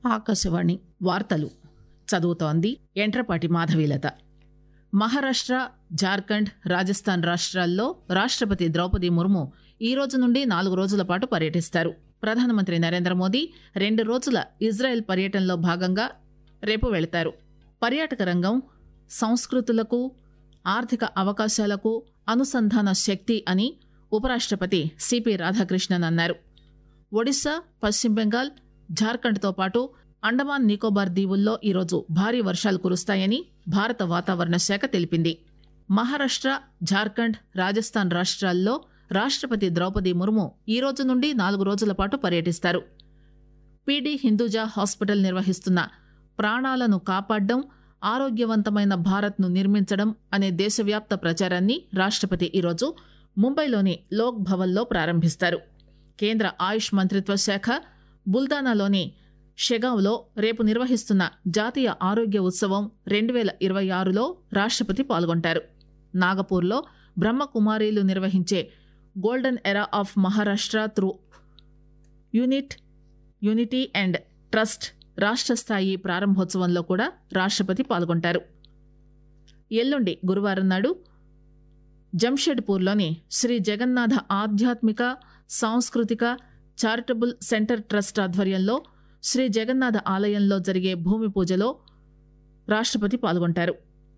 ఆకాశవాణి వార్తలు చదువుతోంది ఎంట్రపాటి మాధవీలత మహారాష్ట్ర జార్ఖండ్ రాజస్థాన్ రాష్ట్రాల్లో రాష్ట్రపతి ద్రౌపది ముర్ము ఈ రోజు నుండి నాలుగు రోజుల పాటు పర్యటిస్తారు ప్రధానమంత్రి నరేంద్ర మోదీ రెండు రోజుల ఇజ్రాయెల్ పర్యటనలో భాగంగా రేపు వెళతారు పర్యాటక రంగం సంస్కృతులకు ఆర్థిక అవకాశాలకు అనుసంధాన శక్తి అని ఉపరాష్ట్రపతి సిపి రాధాకృష్ణన్ అన్నారు ఒడిశా పశ్చిమ బెంగాల్ జార్ఖండ్తో పాటు అండమాన్ నికోబార్ దీవుల్లో ఈరోజు భారీ వర్షాలు కురుస్తాయని భారత వాతావరణ శాఖ తెలిపింది మహారాష్ట్ర జార్ఖండ్ రాజస్థాన్ రాష్ట్రాల్లో రాష్ట్రపతి ద్రౌపది ముర్ము ఈ రోజు నుండి నాలుగు రోజుల పాటు పర్యటిస్తారు పీడీ హిందూజా హాస్పిటల్ నిర్వహిస్తున్న ప్రాణాలను కాపాడడం ఆరోగ్యవంతమైన భారత్ను నిర్మించడం అనే దేశవ్యాప్త ప్రచారాన్ని రాష్ట్రపతి ఈరోజు ముంబైలోని లోక్ భవన్లో ప్రారంభిస్తారు కేంద్ర ఆయుష్ మంత్రిత్వ శాఖ బుల్దానాలోని షెగావ్లో రేపు నిర్వహిస్తున్న జాతీయ ఆరోగ్య ఉత్సవం రెండు వేల ఇరవై ఆరులో రాష్ట్రపతి పాల్గొంటారు నాగపూర్లో బ్రహ్మకుమారీలు నిర్వహించే golden era of Maharashtra through unit unity and trust రాష్ట్ర స్థాయి ప్రారంభోత్సవంలో కూడా రాష్ట్రపతి పాల్గొంటారు ఎల్లుండి గురువారం నాడు జంషెడ్పూర్లోని శ్రీ జగన్నాథ ఆధ్యాత్మిక సాంస్కృతిక చారిటబుల్ సెంటర్ ట్రస్ట్ ఆధ్వర్యంలో శ్రీ జగన్నాథ ఆలయంలో జరిగే భూమి పూజలో రాష్ట్రపతి పాల్గొంటారు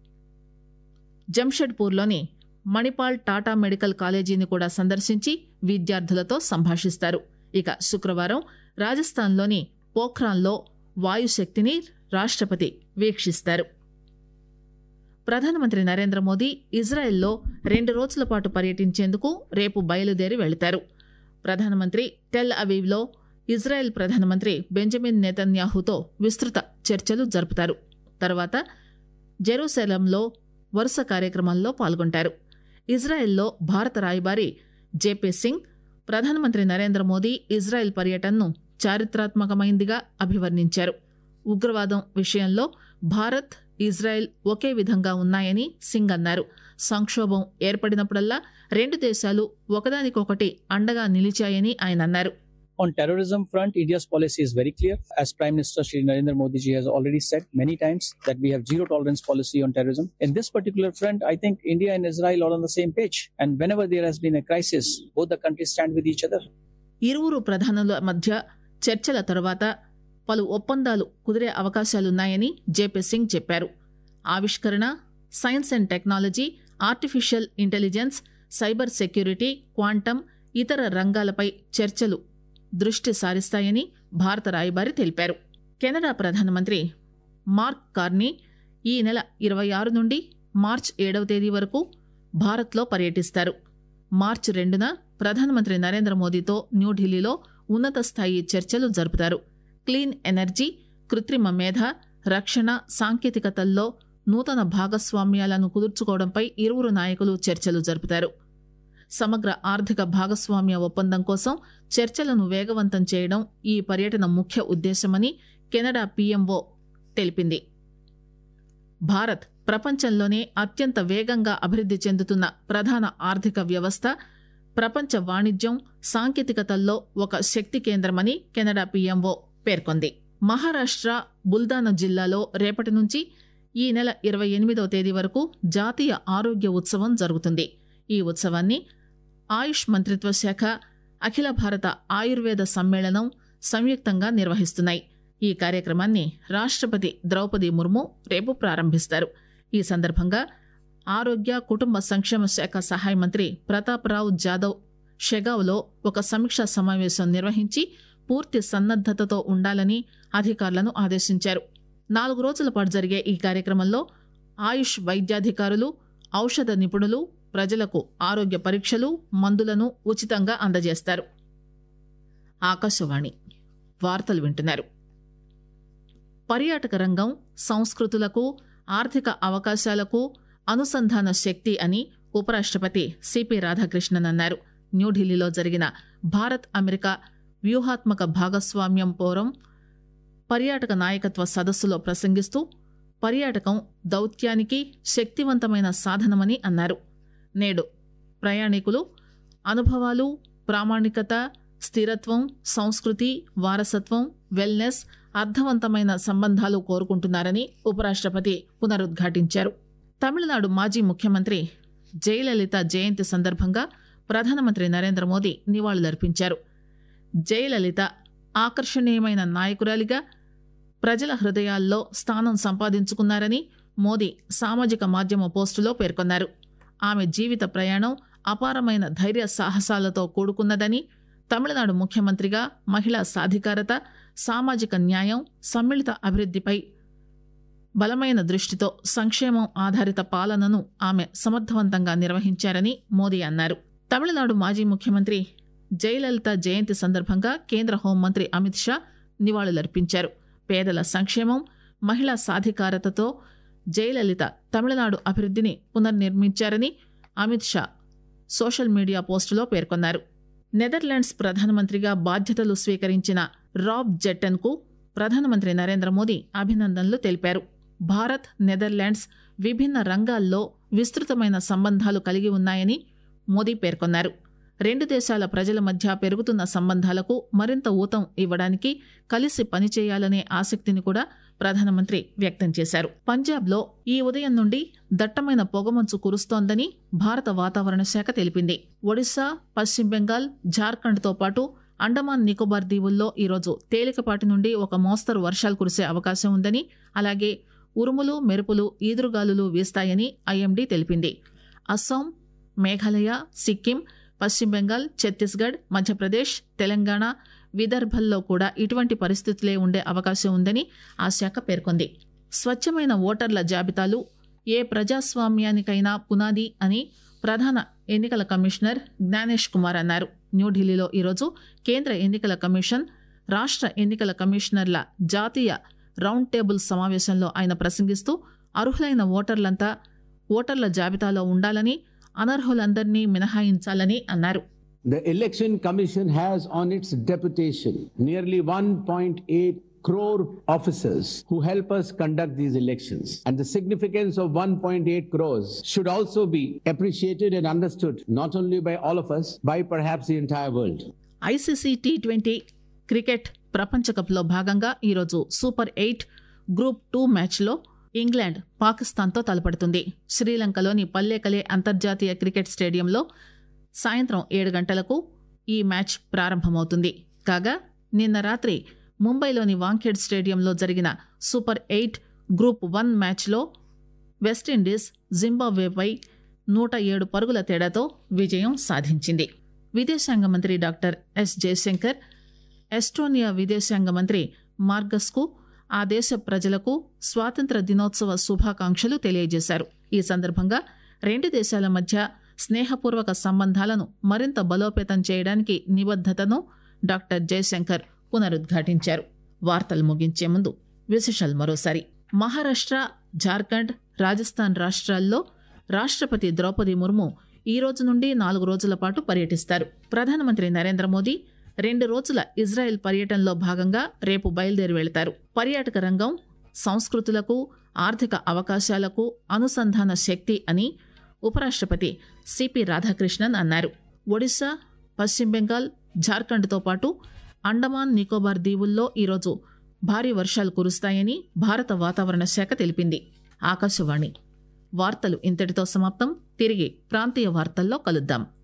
జంషెడ్పూర్లోని మణిపాల్ టాటా మెడికల్ కాలేజీని కూడా సందర్శించి విద్యార్థులతో సంభాషిస్తారు ఇక శుక్రవారం రాజస్థాన్లోని పోఖ్రాన్లో వాయుశక్తిని రాష్ట్రపతి వీక్షిస్తారు ప్రధానమంత్రి నరేంద్ర మోదీ ఇజ్రాయెల్లో రెండు రోజుల పాటు పర్యటించేందుకు రేపు బయలుదేరి వెళతారు ప్రధానమంత్రి టెల్ అవీవ్లో ఇజ్రాయెల్ ప్రధానమంత్రి బెంజమిన్ నెతన్యాహుతో విస్తృత చర్చలు జరుపుతారు తర్వాత జెరూసలంలో వరుస కార్యక్రమాల్లో పాల్గొంటారు ఇజ్రాయెల్లో భారత రాయబారి జేపీ సింగ్ ప్రధానమంత్రి నరేంద్ర మోదీ ఇజ్రాయెల్ పర్యటనను చారిత్రాత్మకమైందిగా అభివర్ణించారు ఉగ్రవాదం విషయంలో భారత్ ఇజ్రాయెల్ ఒకే విధంగా ఉన్నాయని సింగ్ అన్నారు సంక్షోభం ఏర్పడినప్పుడల్లా రెండు దేశాలు ఒకదానికొకటి అండగా నిలిచాయని ఆయన అన్నారు On terrorism front, India's policy is very clear. As Prime Minister Shri Narendra Modi ji has already said many times that we have zero tolerance policy on terrorism. In this particular front, I think India and Israel are on the same page. And whenever there has been a crisis, both the countries stand with each other. ఇరువురు ప్రధానుల మధ్య చర్చల తర్వాత పలు ఒప్పందాలు కుదిరే అవకాశాలున్నాయని JP Singh చెప్పారు ఆవిష్కరణ science and technology artificial intelligence cyber security quantum ఇతర రంగాలపై చర్చలు దృష్టి సారిస్తాయని భారత రాయబారి తెలిపారు కెనడా ప్రధానమంత్రి మార్క్ కార్నీ ఈ నెల ఇరవై ఆరు నుండి మార్చ్ ఏడవ తేదీ వరకు భారత్లో పర్యటిస్తారు మార్చి రెండున ప్రధానమంత్రి నరేంద్ర మోదీతో న్యూఢిల్లీలో ఉన్నత స్థాయి చర్చలు జరుపుతారు క్లీన్ ఎనర్జీ కృత్రిమ మేధ రక్షణ సాంకేతికతల్లో నూతన భాగస్వామ్యాలను కుదుర్చుకోవడంపై ఇరువురు నాయకులు చర్చలు జరుపుతారు సమగ్ర ఆర్థిక భాగస్వామ్య ఒప్పందం కోసం చర్చలను వేగవంతం చేయడం ఈ పర్యటన ముఖ్య ఉద్దేశమని కెనడా పీఎంఓ తెలిపింది భారత్ ప్రపంచంలోనే అత్యంత వేగంగా అభివృద్ది చెందుతున్న ప్రధాన ఆర్థిక వ్యవస్థ ప్రపంచ వాణిజ్యం సాంకేతికతల్లో ఒక శక్తి కేంద్రమని కెనడా పీఎంఓ పేర్కొంది మహారాష్ట్ర బుల్దానా జిల్లాలో రేపటి నుంచి ఈ నెల ఇరవై ఎనిమిదవ తేదీ వరకు జాతీయ ఆరోగ్య ఉత్సవం జరుగుతుంది ఈ ఉత్సవాన్ని ఆయుష్ మంత్రిత్వ శాఖ అఖిల భారత ఆయుర్వేద సమ్మేళనం సంయుక్తంగా నిర్వహిస్తున్నాయి ఈ కార్యక్రమాన్ని రాష్ట్రపతి ద్రౌపది ముర్ము రేపు ప్రారంభిస్తారు ఈ సందర్భంగా ఆరోగ్య కుటుంబ సంక్షేమ శాఖ సహాయ మంత్రి ప్రతాప్రావు జాదవ్ షెగావ్లో ఒక సమీక్షా సమావేశం నిర్వహించి పూర్తి సన్నద్దతతో ఉండాలని అధికారులను ఆదేశించారు నాలుగు రోజుల పాటు జరిగే ఈ కార్యక్రమంలో ఆయుష్ వైద్యాధికారులు ఔషధ నిపుణులు ప్రజలకు ఆరోగ్య పరీక్షలు మందులను ఉచితంగా అందజేస్తారు ఆకాశవాణి వార్తలు వింటున్నారు పర్యాటక రంగం సంస్కృతులకు ఆర్థిక అవకాశాలకు అనుసంధాన శక్తి అని ఉపరాష్ట్రపతి సిపి రాధాకృష్ణన్ అన్నారు న్యూఢిల్లీలో జరిగిన భారత్ అమెరికా వ్యూహాత్మక భాగస్వామ్యం ఫోరం పర్యాటక నాయకత్వ సదస్సులో ప్రసంగిస్తూ పర్యాటకం దౌత్యానికి శక్తివంతమైన సాధనమని అన్నారు నేడు ప్రయాణికులు అనుభవాలు ప్రామాణికత స్థిరత్వం సంస్కృతి వారసత్వం వెల్నెస్ అర్థవంతమైన సంబంధాలు కోరుకుంటున్నారని ఉపరాష్ట్రపతి పునరుద్ఘాటించారు తమిళనాడు మాజీ ముఖ్యమంత్రి జయలలిత జయంతి సందర్భంగా ప్రధానమంత్రి నరేంద్ర మోదీ నివాళులర్పించారు జయలలిత ఆకర్షణీయమైన నాయకురాలిగా ప్రజల హృదయాల్లో స్థానం సంపాదించుకున్నారని మోదీ సామాజిక మాధ్యమ పోస్టులో పేర్కొన్నారు ఆమె జీవిత ప్రయాణం అపారమైన ధైర్య సాహసాలతో కూడుకున్నదని తమిళనాడు ముఖ్యమంత్రిగా మహిళా సాధికారత సామాజిక న్యాయం సమ్మిళిత అభివృద్ధిపై బలమైన దృష్టితో సంక్షేమం ఆధారిత పాలనను ఆమె సమర్థవంతంగా నిర్వహించారని మోదీ అన్నారు తమిళనాడు మాజీ ముఖ్యమంత్రి జయలలిత జయంతి సందర్భంగా కేంద్ర హోంమంత్రి అమిత్ షా నివాళులర్పించారు పేదల సంక్షేమం మహిళా సాధికారతతో జయలలిత తమిళనాడు అభివృద్ధిని పునర్నిర్మించారని అమిత్ షా సోషల్ మీడియా పోస్టులో పేర్కొన్నారు నెదర్లాండ్స్ ప్రధానమంత్రిగా బాధ్యతలు స్వీకరించిన రాబ్ జెట్టన్ కు ప్రధానమంత్రి నరేంద్ర మోదీ అభినందనలు తెలిపారు భారత్ నెదర్లాండ్స్ విభిన్న రంగాల్లో విస్తృతమైన సంబంధాలు కలిగి ఉన్నాయని మోదీ పేర్కొన్నారు రెండు దేశాల ప్రజల మధ్య పెరుగుతున్న సంబంధాలకు మరింత ఊతం ఇవ్వడానికి కలిసి పనిచేయాలనే ఆసక్తిని కూడా ప్రధానమంత్రి వ్యక్తం చేశారు పంజాబ్లో ఈ ఉదయం నుండి దట్టమైన పొగమంచు కురుస్తోందని భారత వాతావరణ శాఖ తెలిపింది ఒడిశా పశ్చిమ బెంగాల్ జార్ఖండ్తో పాటు అండమాన్ నికోబార్ దీవుల్లో ఈరోజు తేలికపాటి నుండి ఒక మోస్తరు వర్షాలు కురిసే అవకాశం ఉందని అలాగే ఉరుములు మెరుపులు ఈదురుగాలులు వీస్తాయని ఐఎండీ తెలిపింది అస్సాం మేఘాలయ సిక్కిం పశ్చిమ బెంగాల్ ఛత్తీస్గఢ్ మధ్యప్రదేశ్ తెలంగాణ విదర్భల్లో కూడా ఇటువంటి పరిస్థితులే ఉండే అవకాశం ఉందని ఆ శాఖ పేర్కొంది స్వచ్ఛమైన ఓటర్ల జాబితాలు ఏ ప్రజాస్వామ్యానికైనా పునాది అని ప్రధాన ఎన్నికల కమిషనర్ జ్ఞానేష్ కుమార్ అన్నారు న్యూఢిల్లీలో ఈరోజు కేంద్ర ఎన్నికల కమిషన్ రాష్ట్ర ఎన్నికల కమిషనర్ల జాతీయ రౌండ్ టేబుల్ సమావేశంలో ఆయన ప్రసంగిస్తూ అర్హులైన ఓటర్లంతా ఓటర్ల జాబితాలో ఉండాలని అనర్హులందరినీ మినహాయించాలని అన్నారు The Election Commission has on its deputation nearly 1.8 crore officers who help us conduct these elections. And the significance of 1.8 crores should also be appreciated and understood not only by all of us, by perhaps the entire world. ICC T twenty cricket ప్రపంచ కప్లో భాగంగా ఈరోజు super eight group two మ్యాచ్లో England పాకిస్తాన్తో తలపడుతుంది శ్రీలంకలోని పల్లెకలే అంతర్జాతీయ cricket స్టేడియంలో సాయంత్రం ఏడు గంటలకు ఈ మ్యాచ్ ప్రారంభమవుతుంది కాగా నిన్న రాత్రి ముంబైలోని వాంఖేడ్ స్టేడియంలో జరిగిన సూపర్ ఎయిట్ గ్రూప్ వన్ మ్యాచ్లో వెస్టిండీస్ జింబాబ్వేపై నూట ఏడు పరుగుల తేడాతో విజయం సాధించింది విదేశాంగ మంత్రి డాక్టర్ ఎస్ జయశంకర్ ఎస్టోనియా విదేశాంగ మంత్రి మార్గస్కు ఆ దేశ ప్రజలకు స్వాతంత్ర దినోత్సవ శుభాకాంక్షలు తెలియజేశారు ఈ సందర్భంగా రెండు దేశాల మధ్య స్నేహపూర్వక సంబంధాలను మరింత బలోపేతం చేయడానికి నిబద్దతను డాక్టర్ జయశంకర్ పునరుద్ఘాటించారు వార్తలు ముగించే ముందు విశేషాలు మరోసారి మహారాష్ట్ర జార్ఖండ్ రాజస్థాన్ రాష్ట్రాల్లో రాష్ట్రపతి ద్రౌపది ముర్ము ఈ రోజు నుండి నాలుగు రోజుల పాటు పర్యటిస్తారు ప్రధానమంత్రి నరేంద్ర మోదీ రెండు రోజుల ఇజ్రాయెల్ పర్యటనలో భాగంగా రేపు బయలుదేరి వెళతారు పర్యాటక రంగం సంస్కృతులకు ఆర్థిక అవకాశాలకు అనుసంధాన శక్తి అని ఉపరాష్ట్రపతి సిపి రాధాకృష్ణన్ అన్నారు ఒడిశా పశ్చిమ బెంగాల్ జార్ఖండ్తో పాటు అండమాన్ నికోబార్ దీవుల్లో ఈరోజు భారీ వర్షాలు కురుస్తాయని భారత వాతావరణ శాఖ తెలిపింది ఆకాశవాణి వార్తలు ఇంతటితో సమాప్తం తిరిగి ప్రాంతీయ వార్తల్లో కలుద్దాం